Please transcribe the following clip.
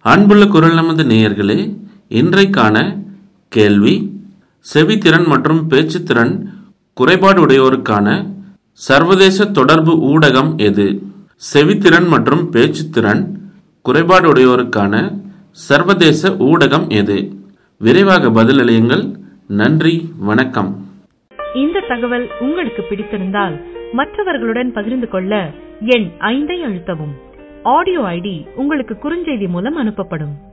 அன்புள்ள குரல் நமது நேயர்களே இன்றைக்கான கேள்வி செவித்திறன் மற்றும் பேச்சுத்திறன் குறைபாடு உடையோருக்கான சர்வதேச தொடர்பு ஊடகம் எது செவித்திறன் மற்றும் பேச்சுத்திறன் குறைபாடு உடையோருக்கான சர்வதேச ஊடகம் எது விரைவாக பதிலளியுங்கள் நன்றி வணக்கம் இந்த தகவல் உங்களுக்கு பிடித்திருந்தால் மற்றவர்களுடன் பகிர்ந்து கொள்ள எண் ஐந்தை அழுத்தவும் ஆடியோ ஐடி உங்களுக்கு குறுஞ்செய்தி மூலம் அனுப்பப்படும்